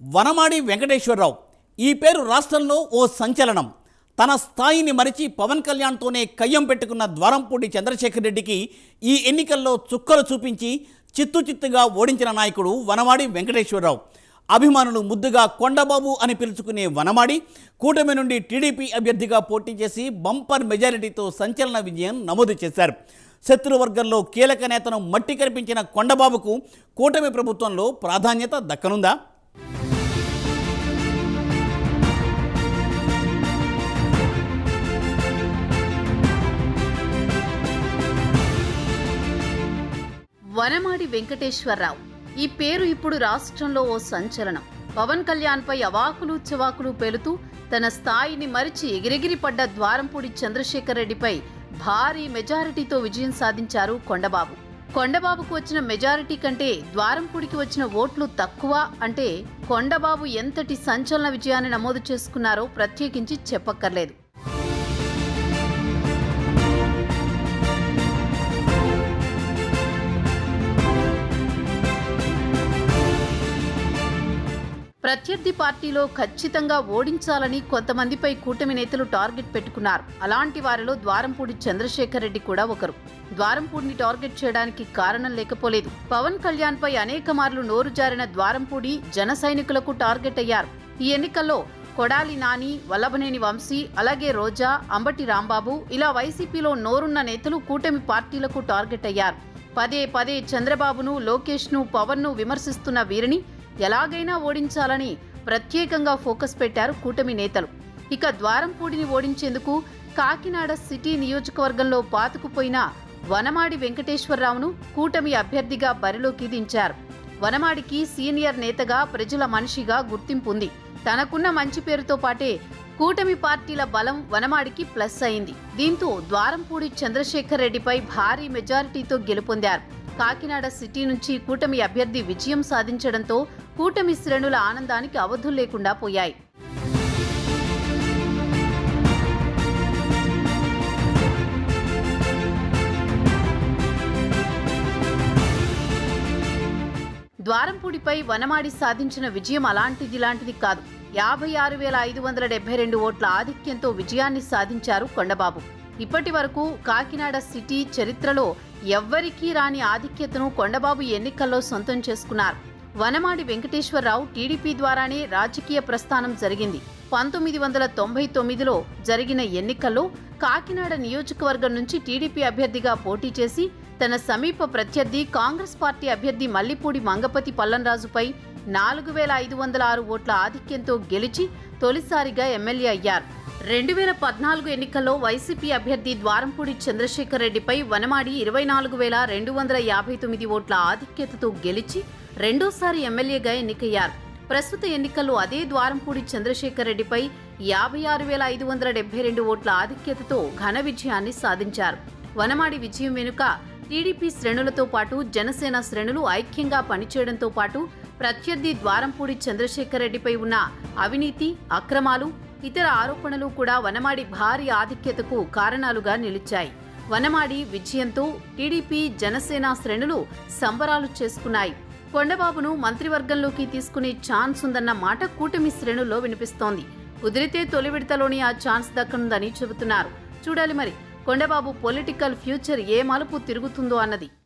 వనమాడి వెంకటేశ్వరరావు ఈ పేరు రాష్ట్రంలో ఓ సంచలనం తన స్థాయిని మరిచి పవన్ కళ్యాణ్తోనే కయ్యం పెట్టుకున్న ద్వారంపూడి చంద్రశేఖర్ రెడ్డికి ఈ ఎన్నికల్లో చుక్కలు చూపించి చిత్తు చిత్తుగా ఓడించిన నాయకుడు వనమాడి వెంకటేశ్వరరావు అభిమానులు ముద్దుగా కొండబాబు అని పిలుచుకునే వనమాడి కూటమి నుండి టీడీపీ అభ్యర్థిగా పోటీ చేసి బంపర్ మెజారిటీతో సంచలన విజయం నమోదు చేశారు శత్రువర్గంలో కీలక నేతను మట్టి కనిపించిన కొండబాబుకు కూటమి ప్రభుత్వంలో ప్రాధాన్యత దక్కనుందా వనమాడి వెంకటేశ్వరరావు ఈ పేరు ఇప్పుడు రాష్ట్రంలో ఓ సంచలనం పవన్ కళ్యాణ్పై అవాకులు చవాకులు పేలుతూ తన స్థాయిని మరిచి ఎగిరెగిరి పడ్డ ద్వారంపూడి చంద్రశేఖర్ రెడ్డిపై భారీ మెజారిటీతో విజయం సాధించారు కొండబాబు కొండబాబుకు వచ్చిన మెజారిటీ కంటే ద్వారంపూడికి వచ్చిన ఓట్లు తక్కువ అంటే కొండబాబు ఎంతటి సంచలన విజయాన్ని నమోదు చేసుకున్నారో ప్రత్యేకించి చెప్పక్కర్లేదు ప్రత్యర్థి పార్టీలో ఖచ్చితంగా ఓడించాలని కొంతమందిపై కూటమి నేతలు టార్గెట్ పెట్టుకున్నారు అలాంటి వారిలో ద్వారంపూడి చంద్రశేఖర్ రెడ్డి కూడా ఒకరు ద్వారంపూడిని టార్గెట్ చేయడానికి కారణం లేకపోలేదు పవన్ కళ్యాణ్ పై అనేక మార్లు నోరు జారిన ద్వారంపూడి జన సైనికులకు టార్గెట్ అయ్యారు ఈ ఎన్నికల్లో కొడాలి నాని వల్లభనేని వంశీ అలాగే రోజా అంబటి రాంబాబు ఇలా వైసీపీలో నోరున్న నేతలు కూటమి పార్టీలకు టార్గెట్ అయ్యారు పదే పదే చంద్రబాబును లోకేష్ను పవన్ను విమర్శిస్తున్న వీరిని ఎలాగైనా ఓడించాలని ప్రత్యేకంగా ఫోకస్ పెట్టారు కూటమి నేతలు ఇక ద్వారంపూడిని ఓడించేందుకు కాకినాడ సిటీ నియోజకవర్గంలో పాతుకుపోయిన వనమాడి వెంకటేశ్వరరావును కూటమి అభ్యర్థిగా బరిలోకి దించారు వనమాడికి సీనియర్ నేతగా ప్రజల మనిషిగా గుర్తింపు ఉంది తనకున్న మంచి పేరుతో పాటే కూటమి పార్టీల బలం వనమాడికి ప్లస్ అయింది దీంతో ద్వారంపూడి చంద్రశేఖర్ రెడ్డిపై భారీ మెజారిటీతో గెలుపొందారు కాకినాడ సిటీ నుంచి కూటమి అభ్యర్థి విజయం సాధించడంతో కూటమి శ్రేణుల ఆనందానికి అవధులు లేకుండా పోయాయి ద్వారంపూడిపై వనమాడి సాధించిన విజయం అలాంటిది లాంటిది కాదు యాభై ఆరు వేల ఐదు వందల డెబ్బై రెండు ఓట్ల ఆధిక్యంతో విజయాన్ని సాధించారు కొండబాబు ఇప్పటి వరకు కాకినాడ సిటీ చరిత్రలో ఎవ్వరికీ రాని ఆధిక్యతను కొండబాబు ఎన్నికల్లో సొంతం చేసుకున్నారు వనమాడి వెంకటేశ్వరరావు టీడీపీ ద్వారానే రాజకీయ ప్రస్థానం జరిగింది పంతొమ్మిది వందల తొంభై తొమ్మిదిలో జరిగిన ఎన్నికల్లో కాకినాడ నియోజకవర్గం నుంచి టీడీపీ అభ్యర్థిగా పోటీ చేసి తన సమీప ప్రత్యర్థి కాంగ్రెస్ పార్టీ అభ్యర్థి మల్లిపూడి మంగపతి పల్లంరాజుపై నాలుగు వేల ఐదు వందల ఆరు ఓట్ల ఆధిక్యంతో గెలిచి తొలిసారిగా ఎమ్మెల్యే అయ్యారు రెండు వేల పద్నాలుగు ఎన్నికల్లో వైసీపీ అభ్యర్థి ద్వారంపూడి చంద్రశేఖర్ రెడ్డిపై వనమాడి ఇరవై నాలుగు వేల రెండు వందల యాభై తొమ్మిది ఓట్ల ఆధిక్యతతో గెలిచి రెండోసారి ఎమ్మెల్యేగా ఎన్నికయ్యారు ప్రస్తుత ఎన్నికల్లో అదే ద్వారంపూడి చంద్రశేఖర్ రెడ్డిపై యాభై ఆరు వేల ఐదు వందల డెబ్బై రెండు ఓట్ల ఆధిక్యతతో ఘన విజయాన్ని సాధించారు వనమాడి విజయం వెనుక టీడీపీ శ్రేణులతో పాటు జనసేన శ్రేణులు ఐక్యంగా పనిచేయడంతో పాటు ప్రత్యర్థి ద్వారంపూడి చంద్రశేఖర్ రెడ్డిపై ఉన్న అవినీతి అక్రమాలు ఇతర ఆరోపణలు కూడా వనమాడి భారీ ఆధిక్యతకు కారణాలుగా నిలిచాయి వనమాడి విజయంతో టీడీపీ జనసేన శ్రేణులు సంబరాలు చేసుకున్నాయి కొండబాబును మంత్రివర్గంలోకి తీసుకునే ఛాన్స్ ఉందన్న మాట కూటమి శ్రేణుల్లో వినిపిస్తోంది కుదిరితే తొలి విడతలోని ఆ ఛాన్స్ దక్కనుందని చెబుతున్నారు చూడాలి మరి కొండబాబు పొలిటికల్ ఫ్యూచర్ ఏ మలుపు తిరుగుతుందో అన్నది